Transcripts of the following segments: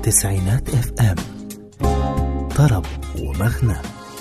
تسعينات اف ام طرب ومغنى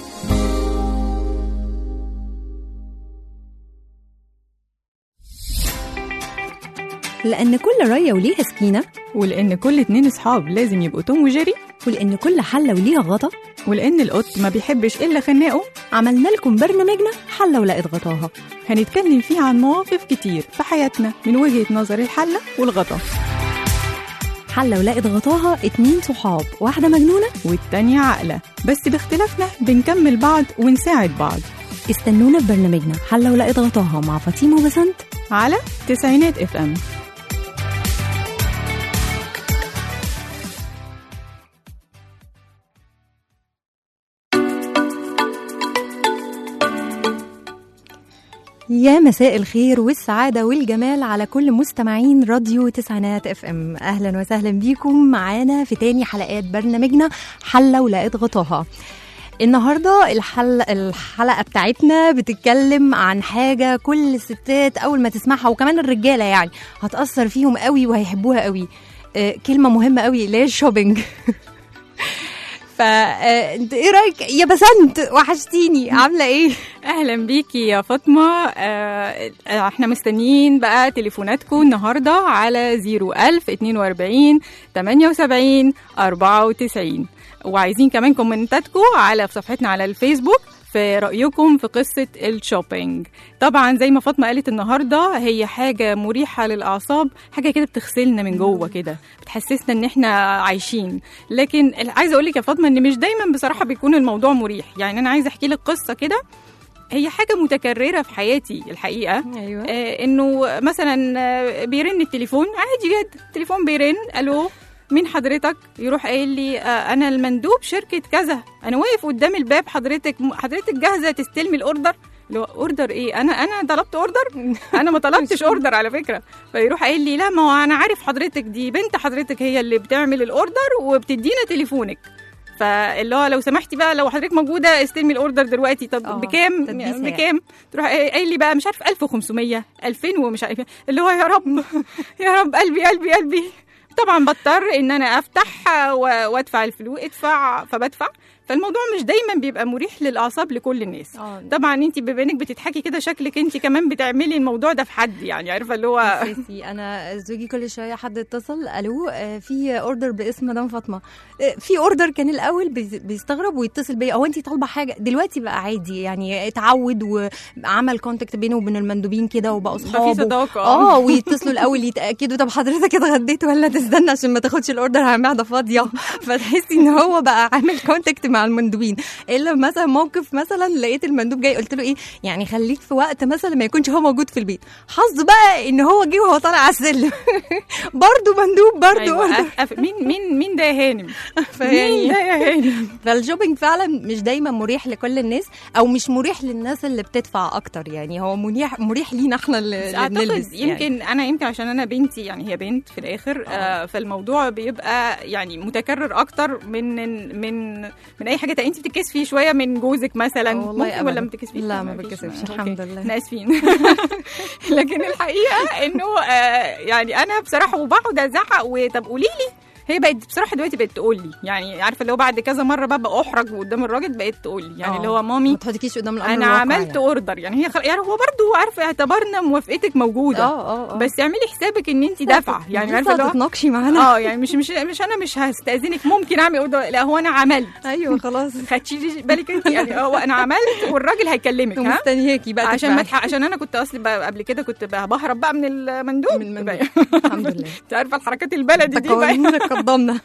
لأن كل رية وليها سكينة ولأن كل اتنين صحاب لازم يبقوا توم وجيري ولأن كل حلة وليها غطا ولأن القط ما بيحبش إلا خناقه عملنا لكم برنامجنا حلة ولقت غطاها هنتكلم فيه عن مواقف كتير في حياتنا من وجهة نظر الحلة والغطا حلة ولقت غطاها اتنين صحاب واحدة مجنونة والتانية عاقلة بس باختلافنا بنكمل بعض ونساعد بعض استنونا في برنامجنا حلة ولقت غطاها مع فاطمة وبسنت على تسعينات اف ام يا مساء الخير والسعادة والجمال على كل مستمعين راديو تسعينات اف ام اهلا وسهلا بيكم معانا في تاني حلقات برنامجنا حلة ولقت غطاها النهارده الحل... الحلقه بتاعتنا بتتكلم عن حاجه كل الستات اول ما تسمعها وكمان الرجاله يعني هتاثر فيهم قوي وهيحبوها قوي آه كلمه مهمه قوي اللي هي الشوبينج فا آه، انت ايه رايك يا بسنت وحشتيني عامله ايه اهلا بيكي يا فاطمه آه احنا مستنيين بقى تليفوناتكم النهارده على 01000 42 78 94 وعايزين كمان كومنتاتكم على في صفحتنا على الفيسبوك في رأيكم في قصة الشوبينج طبعا زي ما فاطمة قالت النهاردة هي حاجة مريحة للأعصاب حاجة كده بتغسلنا من جوه كده بتحسسنا ان احنا عايشين لكن عايزة اقول لك يا فاطمة ان مش دايما بصراحة بيكون الموضوع مريح يعني انا عايزة احكي لك قصة كده هي حاجة متكررة في حياتي الحقيقة ايوه آه انه مثلا آه، بيرن التليفون عادي جدا التليفون بيرن الو مين حضرتك يروح قايل لي آه انا المندوب شركه كذا انا واقف قدام الباب حضرتك حضرتك جاهزه تستلمي الاوردر اللي هو اوردر ايه انا انا طلبت اوردر انا ما طلبتش اوردر على فكره فيروح قايل لي لا ما هو انا عارف حضرتك دي بنت حضرتك هي اللي بتعمل الاوردر وبتدينا تليفونك فاللي هو لو سمحتي بقى لو حضرتك موجوده استلمي الاوردر دلوقتي طب آه، بكام تدبيسة يعني. بكام تروح قايل لي بقى مش عارف 1500 2000 ومش عارف إيه. اللي هو يا رب يا رب قلبي قلبي قلبي طبعا بضطر ان انا افتح و- وادفع الفلوس ادفع فبدفع فالموضوع مش دايما بيبقى مريح للاعصاب لكل الناس اه طبعا انت بما انك بتضحكي كده شكلك انت كمان بتعملي الموضوع ده في حد يعني عارفه اللي هو اساسي انا زوجي كل شويه حد اتصل الو آه، في اوردر باسم مدام فاطمه آه، في اوردر كان الاول بيز- بيستغرب ويتصل بيا هو انت طالبه حاجه دلوقتي بقى عادي يعني اتعود وعمل كونتاكت بينه وبين المندوبين كده وبقوا بقى في صحابه صداقه اه ويتصلوا الاول يتاكدوا طب حضرتك اتغديت ولا تستنى عشان ما تاخدش الاوردر على معده فاضيه فتحسي ان هو بقى عامل كونتاكت مع المندوبين الا مثلا موقف مثلا لقيت المندوب جاي قلت له ايه يعني خليك في وقت مثلا ما يكونش هو موجود في البيت حظه بقى ان هو جه وهو طالع على السلم برضه مندوب برضه أيوة. أوردر. أف- أف- مين مين مين ده يا هانم فيعني- مين ده يا هانم فالشوبينج فعلا مش دايما مريح لكل الناس او مش مريح للناس اللي بتدفع اكتر يعني هو مريح مريح لينا احنا اللي بس اللي اعتقد بنلبس يعني. يمكن انا يمكن عشان انا بنتي يعني هي بنت في الاخر آه فالموضوع بيبقى يعني متكرر اكتر من من من اي حاجه تانية انت بتتكسفي شويه من جوزك مثلا آه والله ممكن ولا أبداً. ما بتتكسفيش لا، ما فيش- بتكسفش، أوكي. الحمد لله. احنا اسفين لكن الحقيقه انه آه يعني انا بصراحه وبقعد ازعق وطب قولي لي هي بقت بصراحه دلوقتي بقت تقول لي يعني عارفه اللي هو بعد كذا مره ببقى احرج قدام الراجل بقت تقول لي يعني آه. اللي هو مامي ما تحطكيش قدام الامر انا الواقع عملت يعني. اوردر يعني هي خل... يعني هو برضو عارفه اعتبرنا موافقتك موجوده اه اه اه بس اعملي حسابك ان انت دافعه يعني عارفه اللي لسه هو هتتناقشي معانا اه يعني مش مش مش انا مش هستاذنك ممكن اعمل اوردر لا هو انا عملت ايوه خلاص خدتي بالك انت يعني هو انا عملت والراجل هيكلمك ها مستنياكي بقى عشان ما تدفعي. تح... عشان انا كنت اصلي بقى قبل كده كنت بقى بهرب بقى من المندوب من المندوب. الحمد لله انت عارفه الحركات البلدي دي بقى تقويمنا قدمنا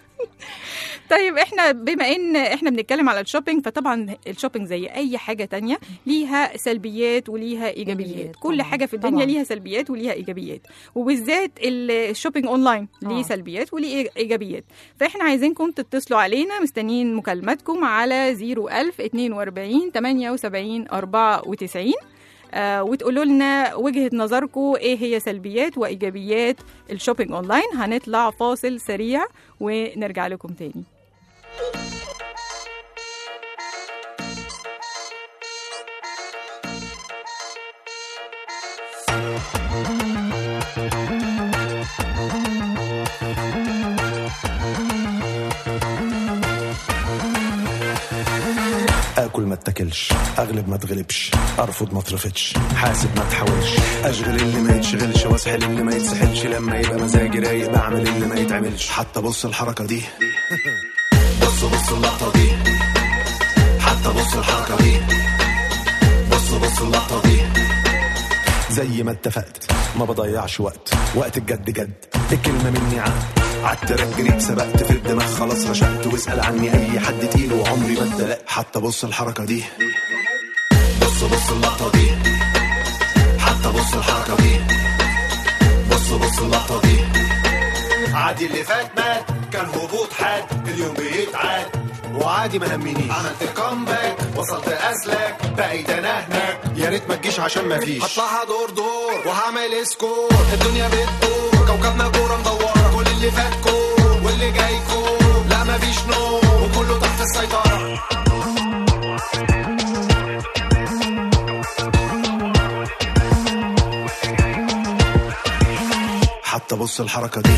طيب احنا بما ان احنا بنتكلم على الشوبينج فطبعا الشوبينج زي اي حاجه تانية ليها سلبيات وليها ايجابيات إيجابيات كل طبعاً. حاجه في الدنيا طبعاً. ليها سلبيات وليها ايجابيات وبالذات الشوبينج اونلاين ليه آه. سلبيات وليه ايجابيات فاحنا عايزينكم تتصلوا علينا مستنيين مكالماتكم على 01000 42 78 94 آه وتقولوا لنا وجهة نظركم ايه هي سلبيات وايجابيات الشوبينج اونلاين هنطلع فاصل سريع ونرجع لكم تاني اتكلش اغلب ما اتغلبش ارفض ما اترفضش حاسب ما تحاولش اشغل اللي ما يتشغلش واسحل اللي ما يتسحلش لما يبقى مزاجي رايق بعمل اللي ما يتعملش حتى بص الحركه دي بص بص اللقطه دي حتى بص الحركه دي بص بص اللقطه دي زي ما اتفقت ما بضيعش وقت وقت الجد جد الكلمة مني عقد عالتراك جريت سبقت في الدماغ خلاص رشقت واسأل عني أي حد تقيل وعمري ما اتدلقت حتى بص الحركة دي بص بص اللقطة دي حتى بص الحركة دي بص بص اللقطة دي عادي اللي فات مات كان هبوط حاد اليوم بيتعاد وعادي ما همنيش عملت كومباك وصلت اسلك بقيت انا هناك يا ريت ما تجيش عشان ما فيش هطلعها دور دور وهعمل سكور الدنيا بتدور كوكبنا كوره مدوره كل اللي فات كور واللي جاي كور لا ما فيش نور وكله تحت السيطره حتى بص الحركه دي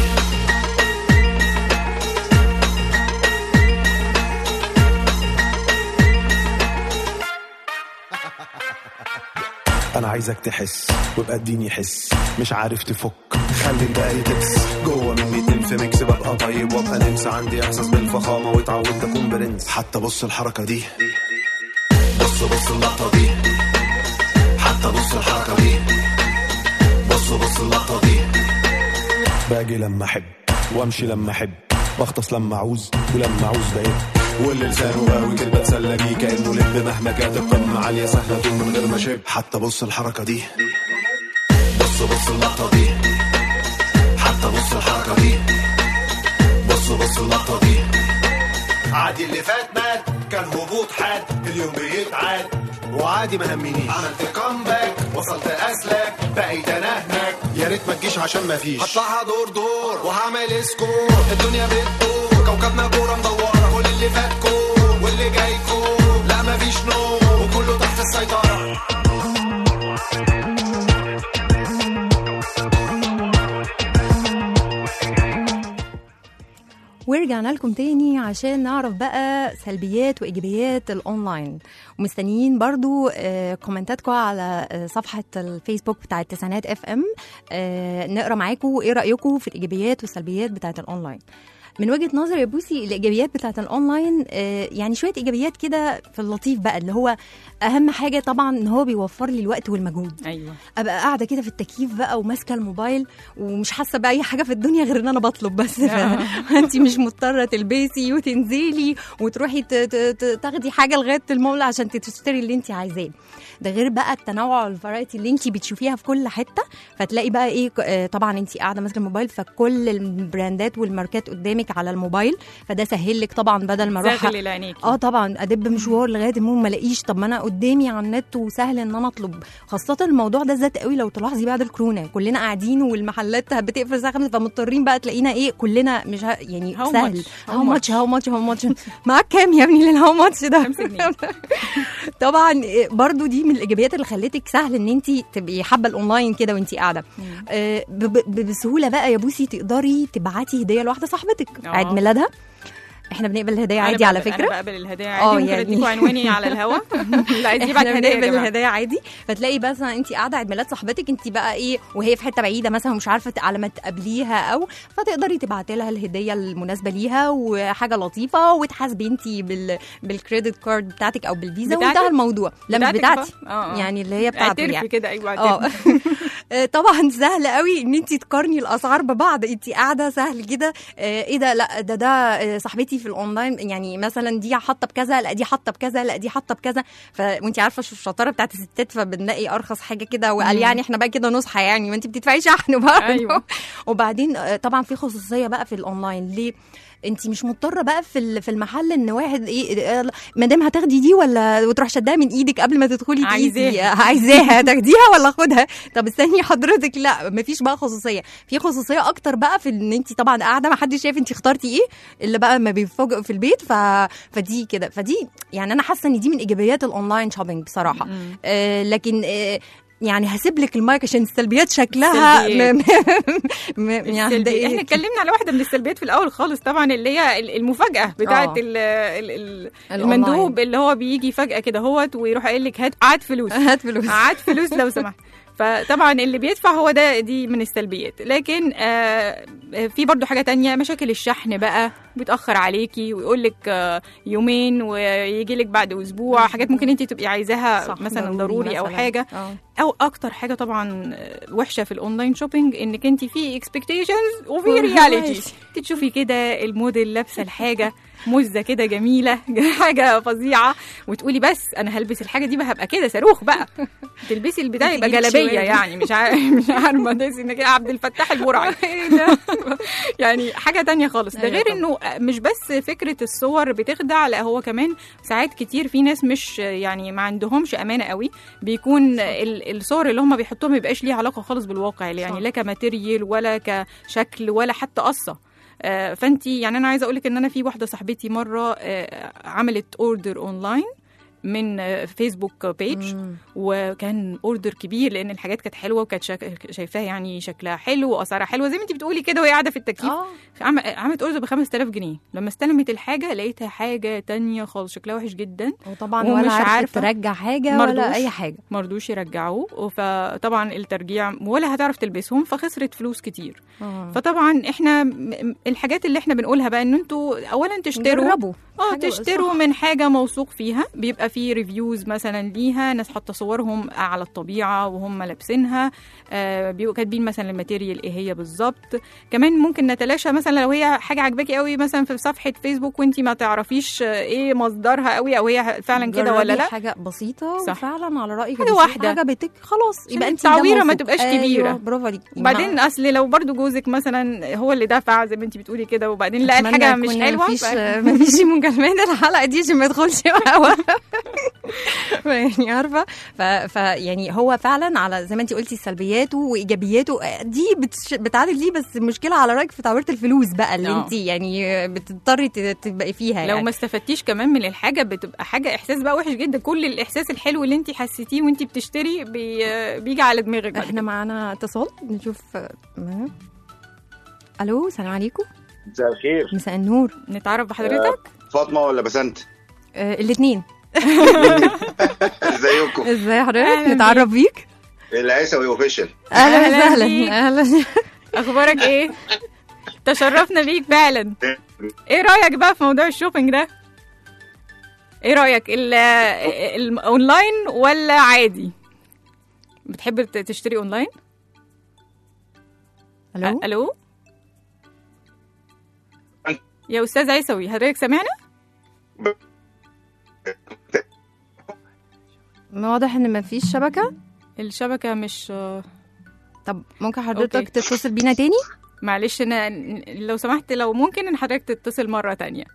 انا عايزك تحس وابقى اديني حس مش عارف تفك خلي الباقي تبس جوه مني تنف ميكس ببقى طيب وابقى نمس عندي احساس بالفخامه واتعودت اكون برنس حتى بص الحركه دي بص بص اللقطه دي حتى بص الحركه دي بص بص اللقطه دي باجي لما احب وامشي لما احب بغطس لما اعوز ولما اعوز بعيد واللي لسانه غاوي كده بتسلى بيه كانه لب مهما كانت القمه عاليه سهله طول من غير ما شب حتى بص الحركه دي بص بص اللقطه دي حتى بص الحركه دي بص بص اللقطه دي عادي اللي فات مات كان هبوط حاد اليوم بيتعاد وعادي ما همنيش عملت كومباك وصلت اسلك بقيت انا هناك يا ريت ما تجيش عشان ما فيش هطلعها دور دور وهعمل سكور الدنيا بتدور كوكبنا كوره مدوره كل اللي فات كور واللي جاي كور لا ما فيش نور وكله تحت السيطره ورجعنا لكم تاني عشان نعرف بقى سلبيات وايجابيات الاونلاين ومستنيين برضو آه، كومنتاتكم على آه، صفحه الفيسبوك بتاعه تسعينات اف ام نقرا معاكم ايه رايكم في الايجابيات والسلبيات بتاعه الاونلاين من وجهه نظري يا بوسي الايجابيات بتاعه الاونلاين آه، يعني شويه ايجابيات كده في اللطيف بقى اللي هو اهم حاجه طبعا ان هو بيوفر لي الوقت والمجهود ايوه ابقى قاعده كده في التكييف بقى وماسكه الموبايل ومش حاسه باي حاجه في الدنيا غير ان انا بطلب بس انت مش مضطره تلبسي وتنزلي وتروحي ت- ت- ت- تاخدي حاجه لغايه المول عشان تشتري اللي انت عايزاه ده غير بقى التنوع والفرايتي اللي انت بتشوفيها في كل حته فتلاقي بقى ايه ك- آه، طبعا انت قاعده ماسكه الموبايل فكل البراندات والماركات قدامك على الموبايل فده سهل لك طبعا بدل ما اروح زغل العينيك اه طبعا ادب مشوار لغايه المول ما الاقيش طب ما انا قدامي على النت وسهل ان انا اطلب خاصه الموضوع ده زاد قوي لو تلاحظي بعد الكورونا كلنا قاعدين والمحلات بتقفل الساعه 5 فمضطرين بقى تلاقينا ايه كلنا مش ه... يعني How سهل much? How هاو ماتش هاو ماتش هاو ماتش معاك كام يا ابني للهاو ماتش ده خمسة جنيه. طبعا إيه، برضو دي من الايجابيات اللي خلتك سهل ان انت تبقي حابه الاونلاين كده وانت قاعده آه، ب- ب- بسهوله بقى يا بوسي تقدري تبعتي هديه لواحده صاحبتك آه. عيد ميلادها احنا بنقبل الهدايا أنا عادي على بقبل- فكره انا بقبل الهدايا اه عادي ممكن يعني. اديكوا عنواني على الهوا اللي عايز يبعت احنا هديه يا بنقبل جماعه الهدايا عادي فتلاقي مثلا انت قاعده عيد ميلاد صاحبتك انت بقى ايه وهي في حته بعيده مثلا ومش عارفه ت- على ما تقابليها او فتقدري تبعتي لها الهديه المناسبه ليها وحاجه لطيفه وتحاسبي انت بال بالكريدت كارد بتاعتك او بالفيزا بتاعتك؟ وانتهى الموضوع لا مش بتاعتك بتاعتي بقى؟ اه، اه. يعني اللي هي بتاعته اعترفي يعني كده ايوه اه اعترفي آه، طبعا سهل قوي ان انت تقارني الاسعار ببعض انت قاعده سهل كده آه، ايه ده لا ده ده آه، صاحبتي في الاونلاين يعني مثلا دي حاطه بكذا لا دي حاطه بكذا لا دي حاطه بكذا ف... وانت عارفه شو الشطاره بتاعت الستات فبنلاقي ارخص حاجه كده وقال مم. يعني احنا بقى كده نصحى يعني ما انت بتدفعي شحن برضه أيوة. وبعدين آه، طبعا في خصوصيه بقى في الاونلاين ليه انت مش مضطره بقى في ال- في المحل ان واحد ايه آه، مادام هتاخدي دي ولا وتروح شدها من ايدك قبل ما تدخلي تقيسي عايزاها. عايزاها تاخديها ولا خدها طب استني حضرتك لا مفيش بقى خصوصيه في خصوصيه اكتر بقى في ان انت طبعا قاعده ما حدش شايف انت اخترتي ايه اللي بقى ما بيفاجئوا في البيت ف... فدي كده فدي يعني انا حاسه ان دي من ايجابيات الاونلاين شوبينج بصراحه مم. آه لكن آه يعني هسيب لك المايك عشان السلبيات شكلها م... م... م... يعني السلبي. هتضايقك. احنا اتكلمنا على واحده من السلبيات في الاول خالص طبعا اللي هي ال- المفاجاه بتاعه آه. ال- ال- ال- الأونلاين. المندوب اللي هو بيجي فجاه كده هوت ويروح قايل لك هات عاد فلوس هات فلوس عاد فلوس لو سمحت فطبعا اللي بيدفع هو ده دي من السلبيات لكن آه في برضو حاجة تانية مشاكل الشحن بقى بيتأخر عليكي ويقول لك آه يومين ويجي لك بعد أسبوع حاجات ممكن انت تبقي عايزاها صح، مثلا ضروري, أو مثلاً. حاجة آه. او اكتر حاجه طبعا آه، وحشه في الاونلاين شوبينج انك انت في اكسبكتيشنز وفي وفي رياليتي reality. تشوفي كده الموديل لابسه الحاجه مزه كده جميله حاجه فظيعه وتقولي بس انا هلبس الحاجه دي بقى هبقى كده صاروخ بقى تلبسي البتاع يبقى تجيبي جلابيه شوال. يعني مش عارف مش عارفه تحسي انك إيه عبد الفتاح البرعي يعني حاجه تانية خالص ده أيوة غير طبعاً. انه مش بس فكره الصور بتخدع لا هو كمان ساعات كتير في ناس مش يعني ما عندهمش امانه قوي بيكون ال- الصور اللي هم بيحطوها ما بيبقاش ليها علاقه خالص بالواقع يعني صح. لا كماتيريال ولا كشكل ولا حتى قصه آه، فانتي يعني انا عايزه اقول لك ان انا في واحده صاحبتي مره آه، عملت اوردر اونلاين من آه، فيسبوك بيج مم. وكان اوردر كبير لان الحاجات كانت حلوه وكانت شاك- شايفاها يعني شكلها حلو واسعارها حلوه زي ما انت بتقولي كده وهي قاعده في التكييف اه عم- عملت اوردر ب 5000 جنيه لما استلمت الحاجه لقيتها حاجه تانية خالص شكلها وحش جدا وطبعا ومش ولا عارفه عارفة. ترجع حاجه مرضوش. ولا اي حاجه مرضوش يرجعوه فطبعا الترجيع ولا هتعرف تلبسهم فخسرت فلوس كتير آه. فطبعا احنا م- م- الحاجات اللي احنا بنقولها بقى ان انتوا اولا تشتروا جربوا اه حاجة تشتروا صح. من حاجه موثوق فيها بيبقى فيه ريفيوز مثلا ليها ناس حاطه صورهم على الطبيعه وهم لابسينها آه بيبقوا كاتبين مثلا الماتيريال ايه هي بالظبط كمان ممكن نتلاشى مثلا لو هي حاجه عجباكي قوي مثلا في صفحه فيسبوك وانت ما تعرفيش آه، ايه مصدرها قوي او هي فعلا كده ولا جربي لا حاجه بسيطه صح. وفعلا على رايك حاجة بس واحدة. عجبتك خلاص عشان يبقى انت التعويرة ده ما موثوق. تبقاش أيوة، كبيرة. برافو عليكي وبعدين اصل لو برضو جوزك مثلا هو اللي دفع زي ما انت بتقولي كده وبعدين لقى أتمنى الحاجه مش يكون حلوه مفيش ف- مفيش مكالمات الحلقه دي عشان ما يدخلش هوا يعني عارفه ف... ف يعني هو فعلا على زي ما انت قلتي سلبياته وايجابياته آه، دي بتش... بتعادل دي بس المشكله على رايك في تعويره الفلوس بقى اللي آه. انت يعني بتضطري ت- تبقي فيها لو يعني. ما استفدتيش كمان من الحاجه بتبقى حاجه احساس بقى وحش جدا كل الاحساس الحلو اللي انت حسيتيه وانت بتشتري بي... بيجي على دماغك بعد احنا معانا اتصال نشوف آه، ما- الو السلام عليكم مساء الخير مساء النور كده. نتعرف بحضرتك فاطمه ولا بسنت آه الاثنين ازيكم ازاي حضرتك أهلاً نتعرف بيك العيسوي اوفيشال اهلا أهلاً بيك. وسهلا اهلا اخبارك ايه تشرفنا بيك فعلا ايه رايك بقى في موضوع الشوبينج ده ايه رايك ال- الاونلاين ولا عادي بتحب ت- تشتري اونلاين الو أ- الو يا استاذ عيسوي حضرتك سامعنا واضح ان مفيش شبكه الشبكه مش طب ممكن حضرتك أوكي. تتصل بينا تاني معلش انا لو سمحت لو ممكن ان حضرتك تتصل مره تانية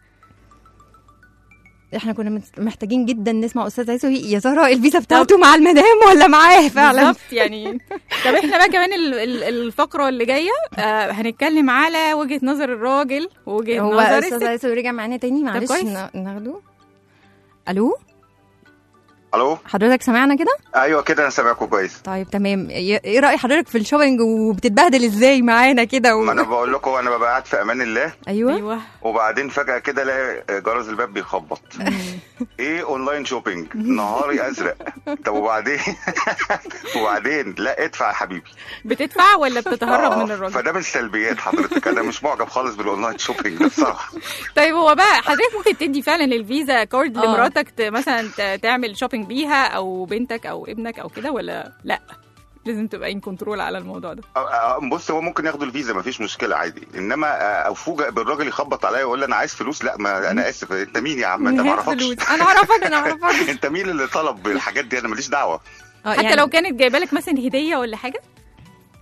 احنا كنا مت- محتاجين جدا نسمع استاذ عيسوي يا ترى الفيزا بتاعته مع المدام ولا معاه فعلا بالظبط يعني طب احنا بقى كمان ال- ال- الفقره اللي جايه آه هنتكلم على وجهه نظر الراجل ووجهه هو نظر استاذ الست عيسوي رجع معانا تاني معلش كويس. نا- ناخده الو الو حضرتك سمعنا كده ايوه كده انا سامعكم كويس طيب تمام ي- ايه راي حضرتك في الشوبينج وبتتبهدل ازاي معانا كده و... ما انا بقول لكم انا ببقى قاعد في امان الله ايوه ايوه وبعدين فجاه كده الاقي جرس الباب بيخبط ايه اونلاين شوبينج نهاري ازرق طب وبعدين وبعدين لا ادفع يا حبيبي بتدفع ولا بتتهرب آه، من الراجل فده من سلبيات حضرتك انا مش معجب خالص بالاونلاين شوبينج ده بصراحه طيب هو بقى حضرتك ممكن تدي فعلا الفيزا كارد آه. لمراتك ت- مثلا ت- تعمل شوبينج بيها او بنتك او ابنك او كده ولا لا لازم تبقى ان كنترول على الموضوع ده آه، آه، بص هو ممكن ياخدوا الفيزا مفيش مشكله عادي انما آه، افوجئ بالراجل يخبط عليا ويقول لي انا عايز فلوس لا ما انا اسف انت مين يا عم انت ما هات اعرفكش فلوس. انا اعرفك انا اعرفك انت مين اللي طلب الحاجات دي انا ماليش دعوه آه، حتى يعني لو كانت جايبه لك مثلا هديه ولا حاجه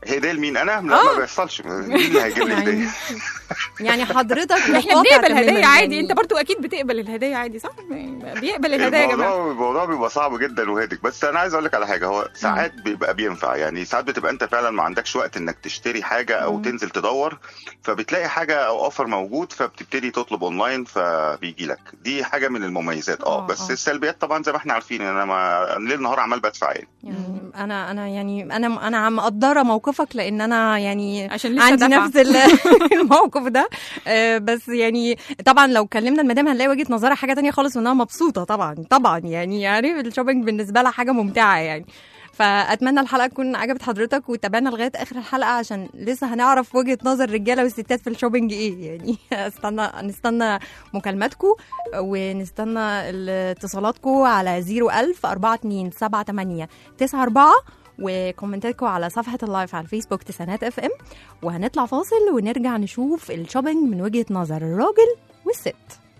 هديه لمين انا؟ لا آه. ما بيحصلش مين اللي هيجيب لي يعني هديه؟ يعني حضرتك احنا مقاطع بنقبل تماماً هدايا عادي يعني. انت برضو اكيد بتقبل الهدايا عادي صح بيقبل الهدايا يا جماعه الموضوع الموضوع بيبقى صعب جدا وهادك بس انا عايز اقول لك على حاجه هو ساعات بيبقى بينفع يعني ساعات بتبقى انت فعلا ما عندكش وقت انك تشتري حاجه او مم. تنزل تدور فبتلاقي حاجه او اوفر موجود فبتبتدي تطلب اونلاين فبيجي لك دي حاجه من المميزات آه، اه بس آه. السلبيات طبعا زي ما احنا عارفين ان انا ما ليل نهار عمال بدفع يعني يعني انا انا يعني انا انا مقدره موقفك لان انا يعني عشان لسه عندي دافعة. نفس ال- الموقف ده آه، بس يعني طبعا لو كلمنا المدام هنلاقي وجهه نظرها حاجه تانية خالص وانها مبسوطه طبعا طبعا يعني يعني الشوبينج بالنسبه لها حاجه ممتعه يعني فاتمنى الحلقه تكون عجبت حضرتك وتابعنا لغايه اخر الحلقه عشان لسه هنعرف وجهه نظر الرجاله والستات في الشوبينج ايه يعني استنى نستنى مكالماتكم ونستنى اتصالاتكم على 01000 42 78 94 وكومنتاتكم على صفحة اللايف على الفيسبوك تسعينات اف ام وهنطلع فاصل ونرجع نشوف الشوبينج من وجهة نظر الراجل والست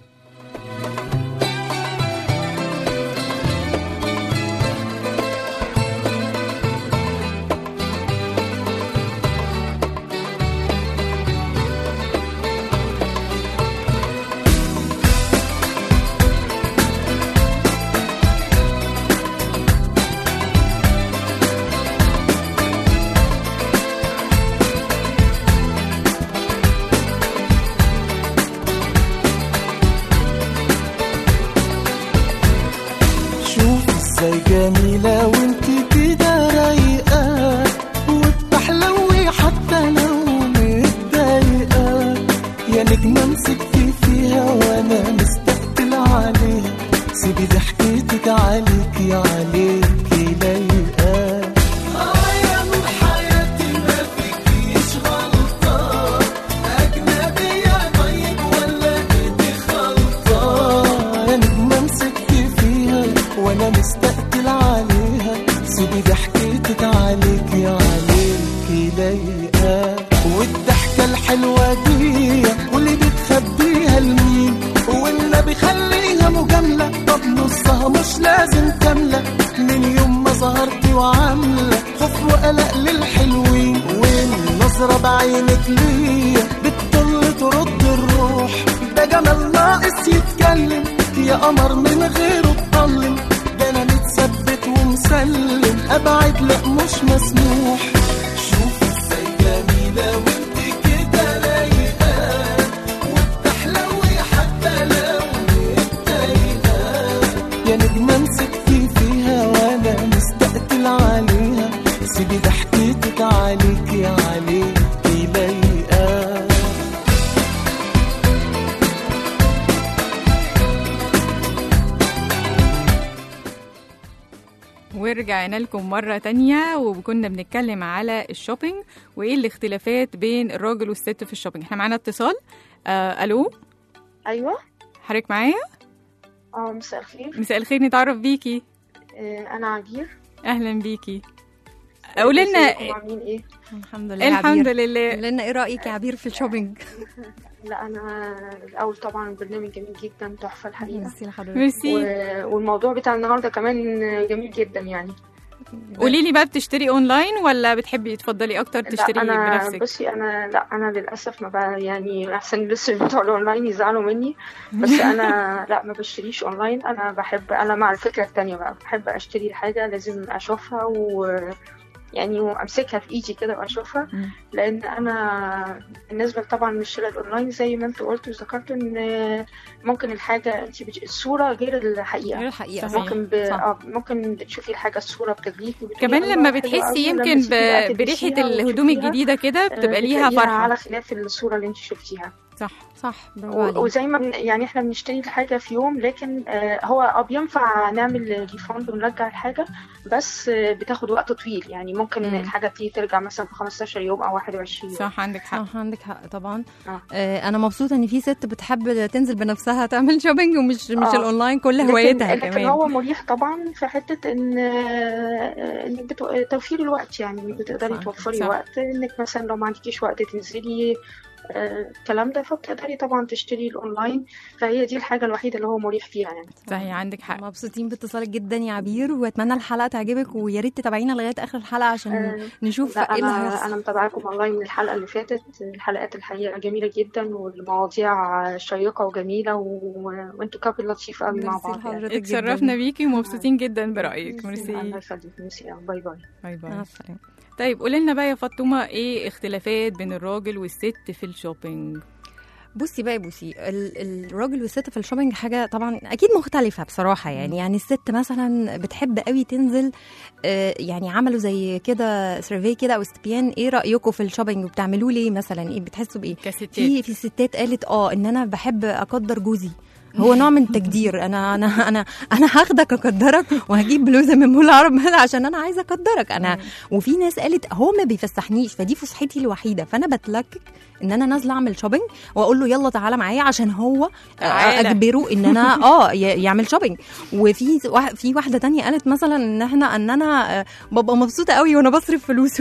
شوف ازاي جميلة وانت كده رايقة وبتحلوي حتى لو متضايقة يا نجمة مسكتي فيها وانا مستقبل عليها سيبي ضحكتك عليكي عليكي لايقة اه يا نور حياتي ما فيكيش غلطة أجنبية طيب ولا إيدي خلطة يا نجمة مسكتي فيها وأنا مستقتل عليها سيبي ضحكتك عليكي عليكي لايقة والضحكة الحلوة دي واللي بتخبيها لمين والنبي خليها مجاملة طب نصها مش لازم كاملة من يوم ما ظهرتي وعاملة خوف وقلق للحلوين والنظرة بعينك ليا بتطل ترد الروح ده جمال ناقص يتكلم يا قمر من غيره اتطلم ده انا متثبت ومسلم ابعد لا مش مسموح شوف ازاي جميلة وانت كده رايقة وبتحلوي حتى لو متضايقة يا نجمة مسكتي فيها وانا مستقتل عليها سيبي ضحكتك عليكي عليكي لايقة ورجعنا لكم مرة تانية وكنا بنتكلم على الشوبينج وايه الاختلافات بين الراجل والست في الشوبينج احنا معانا اتصال آه الو ايوه حضرتك معايا اه مساء الخير مساء الخير نتعرف بيكي آه، انا عبير اهلا بيكي قولي لنا ازيكم عاملين ايه الحمد لله يا الحمد عبير. لله قولي لنا ايه رأيك يا عبير في الشوبينج لا انا الاول طبعا البرنامج جميل جدا تحفه الحقيقه ميرسي لحضرتك ميرسي و- والموضوع بتاع النهارده كمان جميل جدا يعني قولي لي بقى بتشتري اونلاين ولا بتحبي تفضلي اكتر لا تشتري انا بنفسك بصي انا لا انا للاسف ما بقى يعني احسن لسه بتوع الاونلاين يزعلوا مني بس انا لا ما بشتريش اونلاين انا بحب انا مع الفكره التانية بقى بحب اشتري الحاجه لازم اشوفها و يعني وامسكها في ايدي كده واشوفها مم. لان انا بالنسبه طبعا للشراء الاونلاين زي ما انت قلت وذكرت ان ممكن الحاجه انت بت... الصوره غير الحقيقه غير الحقيقة صحيح. ممكن ب... صح. آه ممكن بتشوفي الحاجه الصوره بتغليكي وبتقولي كمان الله لما حلوة بتحسي أوي، ولما يمكن تيجي بقى ب... بريحة تلبسيها الهدوم وتشوفيها، الجديدة كده آه، بتبقى ليها بتلاقيها فرحة على خلاف الصوره اللي انت شفتيها صح صح برافو و- عليك وزي ما بن- يعني احنا بنشتري الحاجة في يوم لكن آه، هو اه بينفع نعمل ريفاند ونرجع الحاجة بس آه، بتاخد وقت طويل يعني ممكن مم. الحاجة دي ترجع مثلا في 15 يوم أو 21 يوم صح عندك حق صح عندك حق طبعا آه. آه انا مبسوطه ان في ست بتحب تنزل بنفسها تعمل شوبينج ومش مش آه. الاونلاين كل لكن, هوايتها لكن كمان هو مريح طبعا في حتة إن آه، إنك بتو... توفير الوقت يعني بتقدري صح، توفري صح. وقت إنك مثلا لو ما عندكيش وقت تنزلي آه، الكلام ده فبتقدري طبعا تشتري الاونلاين فهي دي الحاجه الوحيده اللي هو مريح فيها يعني صحيح عندك حق مبسوطين باتصالك جدا يا عبير واتمنى الحلقه تعجبك ويا ريت تتابعينا لغايه اخر الحلقه عشان آه، نشوف لا ايه اللي انا هيحصل انا متابعاكم اونلاين من الحلقه اللي فاتت الحلقات الحقيقه جميله جدا والمواضيع شيقه وجميله و... وانتوا كابل لطيف قوي مع ميرسي بعض يعني. لحضرتك جداً. اتشرفنا بيكي ومبسوطين جدا برايك الله ميرسي يخليك ميرسي باي باي باي باي مع السلامه طيب قولي لنا بقى يا فاطمه ايه اختلافات بين الراجل والست في الشوبينج بصي بقى يا بوسي ال- الراجل والست في الشوبينج حاجه طبعا اكيد مختلفه بصراحه يعني يعني الست مثلا بتحب قوي تنزل آه، يعني عملوا زي كده سيرفي كده او استبيان ايه رايكم في الشوبينج وبتعملوه ليه مثلا ايه بتحسوا بايه كستات في في ستات قالت اه ان انا بحب اقدر جوزي هو نوع من التقدير انا انا انا انا هاخدك اقدرك وهجيب بلوزه من مول العرب عشان انا عايزه اقدرك انا وفي ناس قالت هو ما بيفسحنيش فدي فسحتي الوحيده فانا بتلكك ان انا نازله اعمل شوبينج واقول له يلا تعالى معايا عشان هو تعالى. اجبره ان انا اه ي- يعمل شوبينج وفي واحد- في واحده تانية قالت مثلا ان احنا ان انا آه، ببقى مبسوطه قوي وانا بصرف فلوسه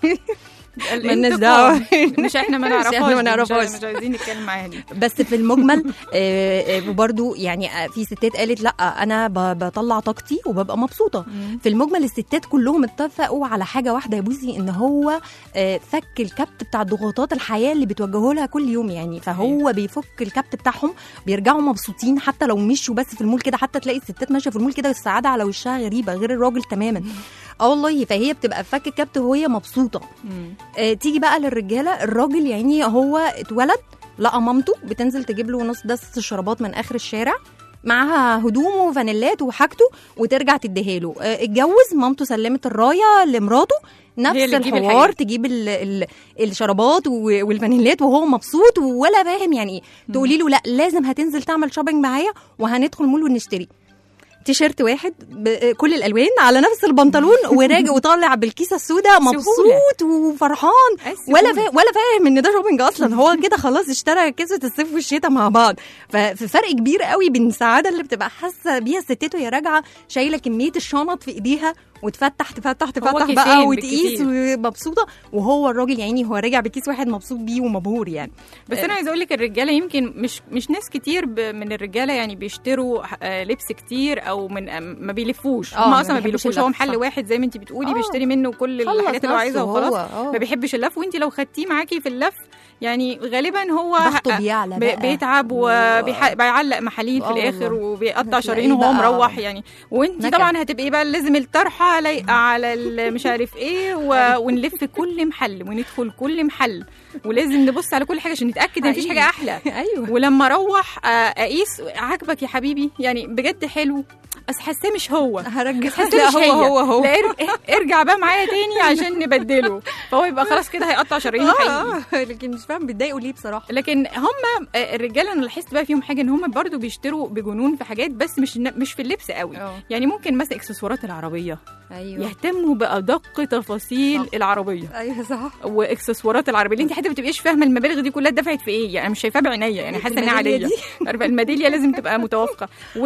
مالناش دعوة. مش احنا ما مش نعرفهاش إحنا ما دي، مش- نعرفهاش. مش عايزين نتكلم معاها دي بس في المجمل آه، آه، وبرضو يعني آه، في ستات قالت لا انا ب- بطلع طاقتي وببقى مبسوطه في المجمل الستات كلهم اتفقوا على حاجه واحده يا بوسي ان هو آه، فك الكبت بتاع ضغوطات الحياه اللي بتواجهه لها كل يوم يعني فهو بيفك الكبت بتاعهم بيرجعوا مبسوطين حتى لو مشوا بس في المول كده حتى تلاقي الستات ماشيه في المول كده السعاده على وشها غريبه غير الراجل تماما اه والله فهي بتبقى فك الكبت وهي مبسوطه مم. آه، تيجي بقى للرجاله الراجل يعني هو اتولد لقى مامته بتنزل تجيب له نص دست شرابات من اخر الشارع معاها هدومه وفانيلات وحاجته وترجع تديها له آه، اتجوز مامته سلمت الرايه لمراته هي نفس اللي تجيب الحوار الحاجات. تجيب ال ال الشرابات و- والفانيلات وهو مبسوط ولا فاهم يعني ايه تقولي له لا لازم هتنزل تعمل شوبينج معايا وهندخل مول ونشتري تيشيرت واحد بكل الالوان على نفس البنطلون وراجع وطالع بالكيسه السوداء مبسوط وفرحان ولا فا... ولا فاهم ان ده شوبينج اصلا هو كده خلاص اشترى كيسه الصيف والشتاء مع بعض ففي فرق كبير قوي بين السعاده اللي بتبقى حاسه بيها الستات وهي راجعه شايله كميه الشنط في ايديها وتفتح تفتح تفتح كيسين بقى وتقيس بالكتير. ومبسوطه وهو الراجل يعني هو راجع بكيس واحد مبسوط بيه ومبهور يعني بس انا عايزه اقول لك الرجاله يمكن مش مش ناس كتير ب- من الرجاله يعني بيشتروا آه، لبس كتير او من آه، ما بيلفوش آه، هم ما اصلا ما بيحبوش بيلفوش هو اللف، محل صح. واحد زي ما انت بتقولي آه. بيشتري منه كل خلص الحاجات اللي هو عايزها نفسه وخلاص هو، آه. ما بيحبش اللف وانت لو خدتيه معاكي في اللف يعني غالبا هو ضغطه ه- بيعلى ب- بقى. بيتعب وبيعلق محاليل في آه الاخر والله. وبيقطع بتلاقيه شرايينه وهو بقى مروح يعني وانت نكد. طبعا هتبقي بقى لازم الطرحه لايقه على ال- مش عارف ايه و... ونلف كل محل وندخل كل محل ولازم نبص على كل حاجه عشان نتاكد ان مفيش حقيقي. حاجه احلى ايوه ولما اروح آه، اقيس عاجبك يا حبيبي يعني بجد حلو بس حاساه مش هو هرجع حاساه لا مش هو هي. هو هو لا ار- ارجع بقى معايا تاني عشان نبدله فهو يبقى خلاص كده هيقطع شرايينه حقيقي اه لكن مش فاهم بيتضايقوا ليه بصراحه لكن هم آه، الرجاله انا لاحظت بقى فيهم حاجه ان هم برضو بيشتروا بجنون في حاجات بس مش مش في اللبس قوي اه. يعني ممكن مثلا اكسسوارات العربيه ايوه يهتموا بادق تفاصيل صح. العربيه ايوه صح واكسسوارات العربيه اللي انت حتى ما بتبقيش فاهمه المبالغ دي كلها اتدفعت في ايه يعني أنا مش شايفاها بعينيا يعني حاسه انها الميدالية عاديه دي. عارفه الميداليه لازم تبقى متوافقه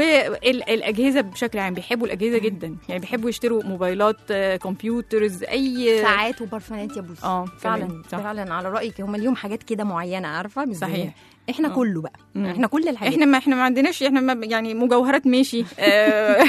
والاجهزه بشكل عام بيحبوا الاجهزه جدا يعني بيحبوا يشتروا موبايلات آه، كمبيوترز اي ساعات وبرفانات يا بوسي اه فعلا كمان، صح. فعلا على رايك هم ليهم حاجات كده معينه عارفه مش صحيح. زينا. احنا آه. كله بقى مم. احنا كل الحاجات احنا ما احنا ما عندناش احنا ما يعني مجوهرات ماشي آه،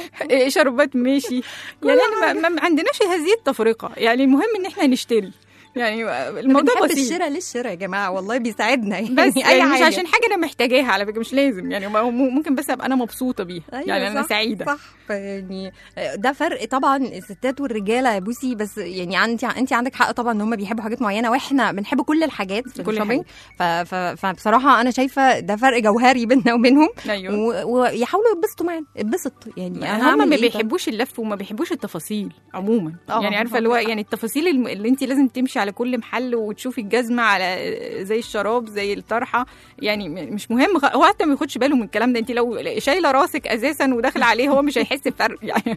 شربات ماشي يعني احنا ما, ما عندناش هذه التفرقه يعني المهم ان احنا نشتري يعني الموضوع بنحب بسيط الشراء للشراء يا جماعه والله بيساعدنا يعني بس اي يعني مش حاجه عشان حاجه انا محتاجاها على فكره مش لازم يعني م- ممكن بس ابقى انا مبسوطه بيها أيوة يعني انا صح، سعيده صح يعني ده فرق طبعا الستات والرجاله يا بوسي بس يعني انت انت عندك حق طبعا ان هم بيحبوا حاجات معينه واحنا بنحب كل الحاجات في كل الشوبينج ف- ف- فبصراحه انا شايفه ده فرق جوهري بيننا وبينهم ايوه و- ويحاولوا يبسطوا معانا اتبسط يعني أنا هم هعمل ما إيه طيب؟ بيحبوش اللف وما بيحبوش التفاصيل عموما آه، يعني عارفه اللي هو يعني التفاصيل الم- اللي انت لازم تمشي على كل محل وتشوفي الجزمه على زي الشراب زي الطرحه يعني م- مش مهم خ- هو حتى ما ياخدش باله من الكلام ده انت لو شايله راسك اساسا وداخله عليه هو مش هيحس بفرق يعني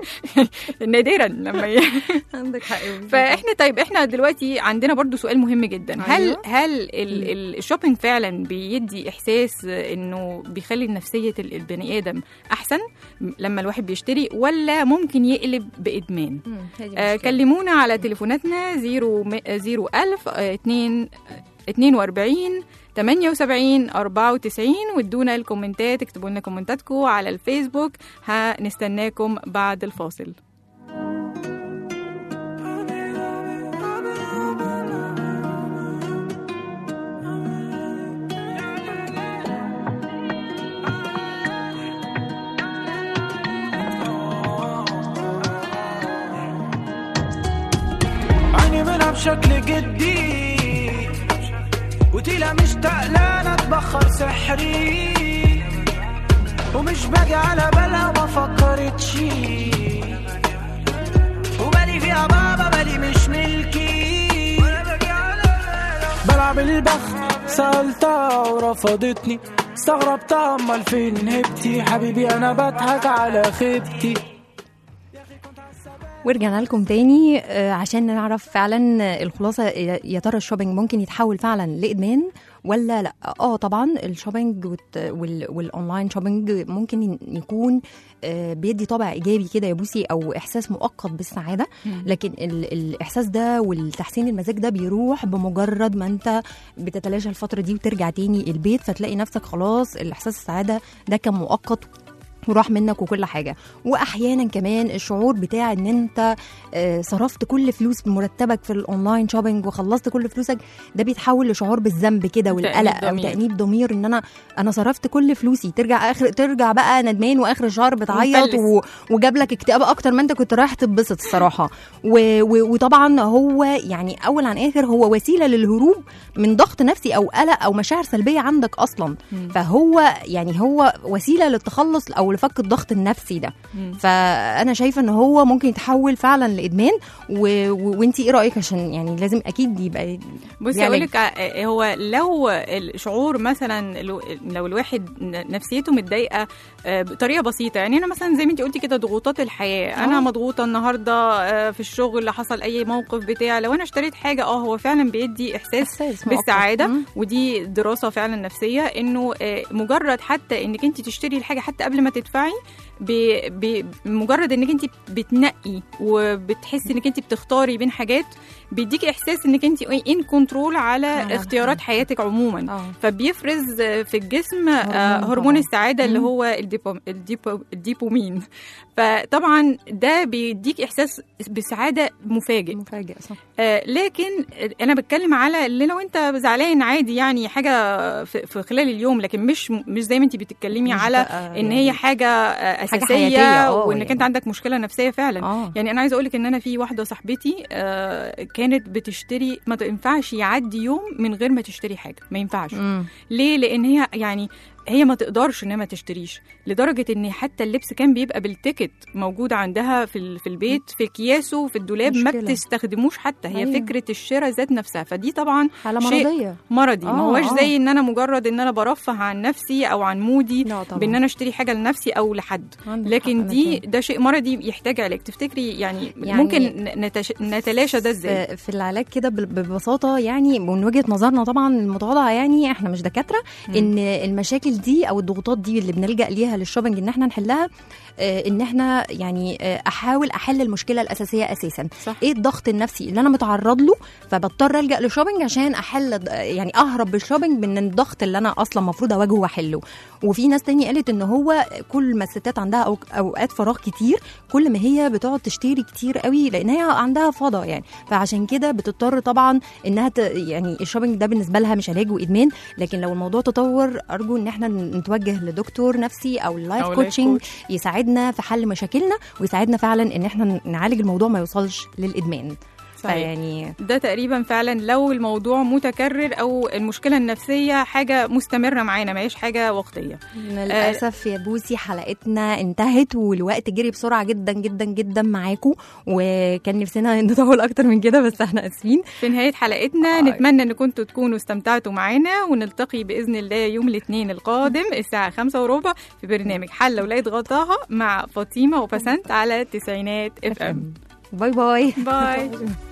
نادرا لما ي... عندك حق يا بوسي. فاحنا طيب احنا دلوقتي عندنا برضو سؤال مهم جدا هل أيوة. هل ال- ال- الشوبينج فعلا بيدي احساس انه بيخلي نفسيه ال- البني ادم احسن لما الواحد بيشتري ولا ممكن يقلب بادمان مم، هي دي آه مشكلة. كلمونا على تليفوناتنا 0 0 1000 2 42 78 94 وادونا الكومنتات اكتبوا لنا كومنتاتكم على الفيسبوك هنستناكم بعد الفاصل عيني منها بشكل جدي وتيلا مشتاق لا اتبخر سحري ومش باجي على بالها وما فكرتش وبالي فيها بابا بالي مش ملكي بلعب البخت سألتها ورفضتني استغربتها امال فين هبتي حبيبي انا بضحك على خيبتي ورجعنا لكم تاني آه، عشان نعرف فعلا الخلاصة يا يا ترى الشوبينج ممكن يتحول فعلا لإدمان ولا لا اه طبعا الشوبينج والت- وال- والاونلاين شوبينج ممكن ين- يكون آه، بيدي طابع ايجابي كده يا بوسي او احساس مؤقت بالسعاده لكن ال- الاحساس ده والتحسين المزاج ده بيروح بمجرد ما انت بتتلاشى الفتره دي وترجع تاني البيت فتلاقي نفسك خلاص الاحساس السعاده ده كان مؤقت وراح منك وكل حاجه واحيانا كمان الشعور بتاع ان انت آه، صرفت كل فلوس مرتبك في الاونلاين شوبينج وخلصت كل فلوسك ده بيتحول لشعور بالذنب كده والقلق او ضمير. تانيب ضمير ان انا انا صرفت كل فلوسي ترجع اخر ترجع بقى ندمان واخر الشهر بتعيط ومفلس. و... وجاب لك اكتئاب اكتر ما انت كنت رايح تتبسط الصراحه و... و... وطبعا هو يعني اول عن اخر هو وسيله للهروب من ضغط نفسي او قلق او مشاعر سلبيه عندك اصلا فهو يعني هو وسيله للتخلص او لفك الضغط النفسي ده فانا شايفه ان هو ممكن يتحول فعلا لادمان و... و... وانتي ايه رايك عشان يعني لازم اكيد يبقى بصي يعني- اقول لك ع- هو لو الشعور مثلا لو لو الواحد ن- نفسيته متضايقه آه، بطريقه بسيطه يعني انا مثلا زي ما انت قلتي كده ضغوطات الحياه انا آه. مضغوطه النهارده آه، في الشغل حصل اي موقف بتاع لو انا اشتريت حاجه اه هو فعلا بيدي احساس إحساس مؤقت. بالسعاده مم. ودي دراسه فعلا نفسيه انه آه، مجرد حتى انك انت تشتري الحاجه حتى قبل ما تدفعي ب- بمجرد انك انت بتنقي وبتحسي انك انت بتختاري بين حاجات بيديكي احساس انك انت ان كنترول على على اختيارات حياتك عموما اه فبيفرز في الجسم آه، هرمون هرمون طبعاً. السعاده اللي مم. هو الديبو الديبو الديبومين فطبعا ده بيديك احساس بسعاده مفاجئ مفاجئ صح آه، لكن انا بتكلم على اللي لو انت زعلان عادي يعني حاجه في في خلال اليوم لكن مش مش زي ما انت بتتكلمي مش على بقى ان يعني هي حاجه آه، حاجة اساسيه حياتية، آه، وانك يعني. انت عندك مشكله نفسيه فعلا اه يعني انا عايزه اقول لك ان انا في واحده صاحبتي آه، كانت بتشتري ما ينفعش يعدي يوم من غير ما تشتري حاجه ما ينفعش مم. ليه لان هي يعني هي ما تقدرش انها ما تشتريش لدرجه ان حتى اللبس كان بيبقى بالتيكت موجود عندها في ال- في البيت في اكياسه في الدولاب ما مشكلة. بتستخدموش حتى هي أيوة. فكره الشراء ذات نفسها فدي طبعا حاله شيء مرضيه مرضي ما آه، هوش آه. زي ان انا مجرد ان انا برفه عن نفسي او عن مودي لا طبعا بان انا اشتري حاجه لنفسي او لحد عندك لكن حق، دي لكن ده شيء مرضي يحتاج علاج تفتكري يعني, يعني ممكن نتش... نتلاشى ده ازاي في, في العلاج كده بال- ببساطه يعني من وجهه نظرنا طبعا المتواضعه يعني احنا مش دكاتره ان المشاكل دي او الضغوطات دي اللي بنلجا ليها للشوبينج ان احنا نحلها آه، ان احنا يعني آه، احاول احل المشكله الاساسيه اساسا صح. ايه الضغط النفسي اللي انا متعرض له فبضطر الجا للشوبينج عشان احل د- يعني اهرب بالشوبينج من الضغط اللي انا اصلا المفروض اواجهه واحله وفي ناس تاني قالت ان هو كل ما الستات عندها أو- اوقات فراغ كتير كل ما هي بتقعد تشتري كتير قوي لان هي عندها فضا يعني فعشان كده بتضطر طبعا انها ت... يعني الشوبينج ده بالنسبه لها مش علاج وادمان لكن لو الموضوع تطور ارجو ان احنا نتوجه لدكتور نفسي او اللايف أو life كوتشنج coach. يساعدنا في حل مشاكلنا ويساعدنا فعلا ان احنا نعالج الموضوع ما يوصلش للادمان صحيح. فيعني ده تقريبا فعلا لو الموضوع متكرر او المشكله النفسيه حاجه مستمره معانا ما هيش حاجه وقتيه للاسف يا بوسي حلقتنا انتهت والوقت جري بسرعه جدا جدا جدا معاكم وكان نفسنا نطول اكتر من كده بس احنا اسفين في نهايه حلقتنا آه. نتمنى ان كنتوا تكونوا استمتعتوا معانا ونلتقي باذن الله يوم الاثنين القادم الساعه خمسة وربع في برنامج حل ولاد غطاها مع فاطمه وبسنت على تسعينات اف ام باي باي باي